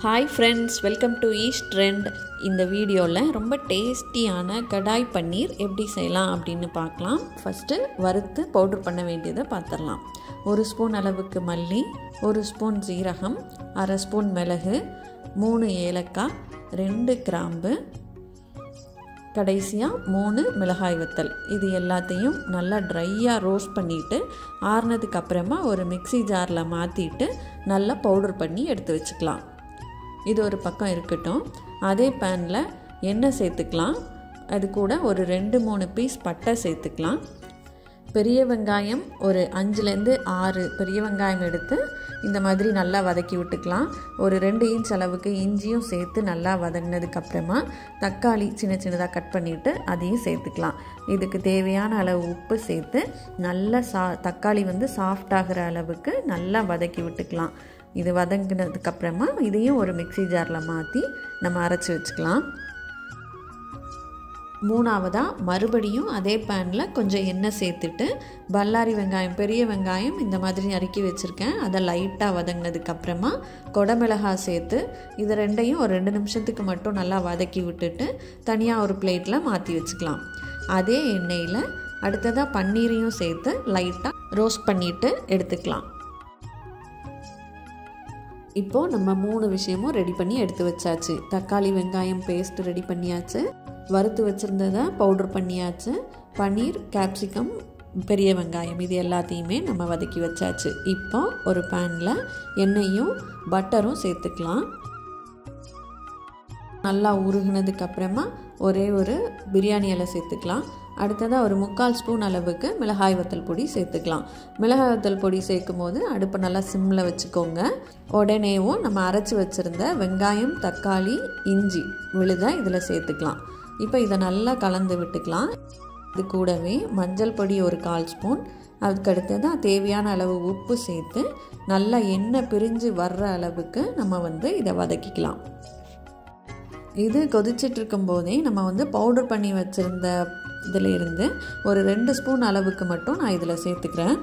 hi friends welcome to East Trend இந்த வீடியோவில் ரொம்ப டேஸ்டியான கடாய் பன்னீர் எப்படி செய்யலாம் அப்படின்னு பார்க்கலாம் ஃபஸ்ட்டு வறுத்து பவுடர் பண்ண வேண்டியதை பார்த்துடலாம் ஒரு ஸ்பூன் அளவுக்கு மல்லி ஒரு ஸ்பூன் ஜீரகம் அரை ஸ்பூன் மிளகு மூணு ஏலக்காய் ரெண்டு கிராம்பு கடைசியாக மூணு மிளகாய் வத்தல் இது எல்லாத்தையும் நல்லா ட்ரையாக ரோஸ்ட் பண்ணிவிட்டு ஆறுனதுக்கு அப்புறமா ஒரு மிக்சி ஜாரில் மாற்றிட்டு நல்லா பவுடர் பண்ணி எடுத்து வச்சுக்கலாம் இது ஒரு பக்கம் இருக்கட்டும் அதே பேனில் எண்ணெய் சேர்த்துக்கலாம் அது கூட ஒரு ரெண்டு மூணு பீஸ் பட்டை சேர்த்துக்கலாம் பெரிய வெங்காயம் ஒரு அஞ்சுலேருந்து ஆறு பெரிய வெங்காயம் எடுத்து இந்த மாதிரி நல்லா வதக்கி விட்டுக்கலாம் ஒரு ரெண்டு இன்ச் அளவுக்கு இஞ்சியும் சேர்த்து நல்லா வதங்கினதுக்கப்புறமா தக்காளி சின்ன சின்னதாக கட் பண்ணிவிட்டு அதையும் சேர்த்துக்கலாம் இதுக்கு தேவையான அளவு உப்பு சேர்த்து நல்லா சா தக்காளி வந்து சாஃப்ட் ஆகிற அளவுக்கு நல்லா வதக்கி விட்டுக்கலாம் இது வதங்கினதுக்கப்புறமா இதையும் ஒரு மிக்சி ஜாரில் மாற்றி நம்ம அரைச்சி வச்சுக்கலாம் மூணாவதாக மறுபடியும் அதே பேனில் கொஞ்சம் எண்ணெய் சேர்த்துட்டு பல்லாரி வெங்காயம் பெரிய வெங்காயம் இந்த மாதிரி நறுக்கி வச்சுருக்கேன் அதை லைட்டாக வதங்கினதுக்கப்புறமா கொடமிளகாய் சேர்த்து இது ரெண்டையும் ஒரு ரெண்டு நிமிஷத்துக்கு மட்டும் நல்லா வதக்கி விட்டுட்டு தனியாக ஒரு பிளேட்டில் மாற்றி வச்சுக்கலாம் அதே எண்ணெயில் அடுத்ததாக பன்னீரையும் சேர்த்து லைட்டாக ரோஸ்ட் பண்ணிவிட்டு எடுத்துக்கலாம் இப்போது நம்ம மூணு விஷயமும் ரெடி பண்ணி எடுத்து வச்சாச்சு தக்காளி வெங்காயம் பேஸ்ட் ரெடி பண்ணியாச்சு வறுத்து வச்சுருந்ததை பவுடர் பண்ணியாச்சு பன்னீர் கேப்சிகம் பெரிய வெங்காயம் இது எல்லாத்தையுமே நம்ம வதக்கி வச்சாச்சு இப்போ ஒரு பேனில் எண்ணெயும் பட்டரும் சேர்த்துக்கலாம் நல்லா உருகுனதுக்கு அப்புறமா ஒரே ஒரு பிரியாணி இலை சேர்த்துக்கலாம் அடுத்ததாக ஒரு முக்கால் ஸ்பூன் அளவுக்கு மிளகாய் வத்தல் பொடி சேர்த்துக்கலாம் மிளகாய் வத்தல் பொடி சேர்க்கும் போது அடுப்பை நல்லா சிம்மில் வச்சுக்கோங்க உடனேவும் நம்ம அரைச்சி வச்சுருந்த வெங்காயம் தக்காளி இஞ்சி விழுத இதில் சேர்த்துக்கலாம் இப்போ இதை நல்லா கலந்து விட்டுக்கலாம் இது கூடவே மஞ்சள் பொடி ஒரு கால் ஸ்பூன் அதுக்கு அடுத்ததாக தேவையான அளவு உப்பு சேர்த்து நல்லா எண்ணெய் பிரிஞ்சு வர்ற அளவுக்கு நம்ம வந்து இதை வதக்கிக்கலாம் இது கொதிச்சிட்டு இருக்கும் போதே நம்ம வந்து பவுடர் பண்ணி வச்சுருந்த இதில் இருந்து ஒரு ரெண்டு ஸ்பூன் அளவுக்கு மட்டும் நான் இதில் சேர்த்துக்கிறேன்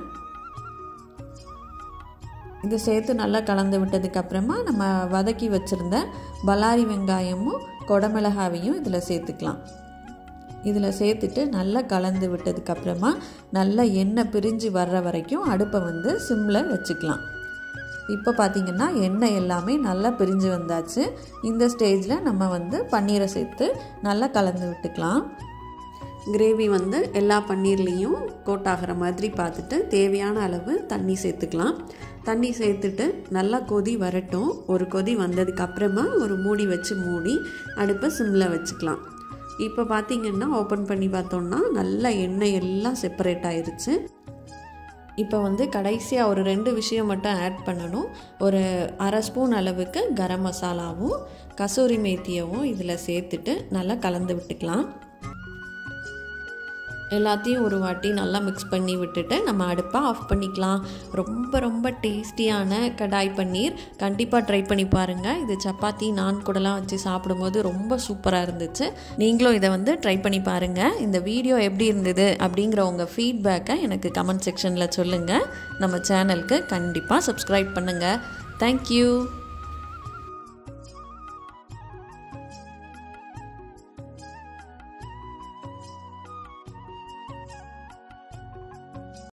இதை சேர்த்து நல்லா கலந்து விட்டதுக்கப்புறமா நம்ம வதக்கி வச்சுருந்த பல்லாரி வெங்காயமும் கொடமிளகாவையும் இதில் சேர்த்துக்கலாம் இதில் சேர்த்துட்டு நல்லா கலந்து விட்டதுக்கப்புறமா நல்லா எண்ணெய் பிரிஞ்சு வர்ற வரைக்கும் அடுப்பை வந்து சிம்மில் வச்சுக்கலாம் இப்போ பார்த்திங்கன்னா எண்ணெய் எல்லாமே நல்லா பிரிஞ்சு வந்தாச்சு இந்த ஸ்டேஜில் நம்ம வந்து பன்னீரை சேர்த்து நல்லா கலந்து விட்டுக்கலாம் கிரேவி வந்து எல்லா பன்னீர்லேயும் கோட் ஆகிற மாதிரி பார்த்துட்டு தேவையான அளவு தண்ணி சேர்த்துக்கலாம் தண்ணி சேர்த்துட்டு நல்லா கொதி வரட்டும் ஒரு கொதி வந்ததுக்கு அப்புறமா ஒரு மூடி வச்சு மூடி அடுப்பை சிம்மில் வச்சுக்கலாம் இப்போ பார்த்திங்கன்னா ஓப்பன் பண்ணி பார்த்தோம்னா நல்லா எண்ணெய் எல்லாம் செப்பரேட் ஆயிருச்சு இப்போ வந்து கடைசியாக ஒரு ரெண்டு விஷயம் மட்டும் ஆட் பண்ணணும் ஒரு அரை ஸ்பூன் அளவுக்கு கரம் மசாலாவும் கசூரி மேத்தியவும் இதில் சேர்த்துட்டு நல்லா கலந்து விட்டுக்கலாம் எல்லாத்தையும் ஒரு வாட்டி நல்லா மிக்ஸ் பண்ணி விட்டுட்டு நம்ம அடுப்பை ஆஃப் பண்ணிக்கலாம் ரொம்ப ரொம்ப டேஸ்டியான கடாய் பன்னீர் கண்டிப்பாக ட்ரை பண்ணி பாருங்கள் இது சப்பாத்தி நான் கூடலாம் வச்சு சாப்பிடும்போது ரொம்ப சூப்பராக இருந்துச்சு நீங்களும் இதை வந்து ட்ரை பண்ணி பாருங்கள் இந்த வீடியோ எப்படி இருந்தது அப்படிங்கிற உங்கள் ஃபீட்பேக்கை எனக்கு கமெண்ட் செக்ஷனில் சொல்லுங்கள் நம்ம சேனலுக்கு கண்டிப்பாக சப்ஸ்கிரைப் பண்ணுங்கள் தேங்க்யூ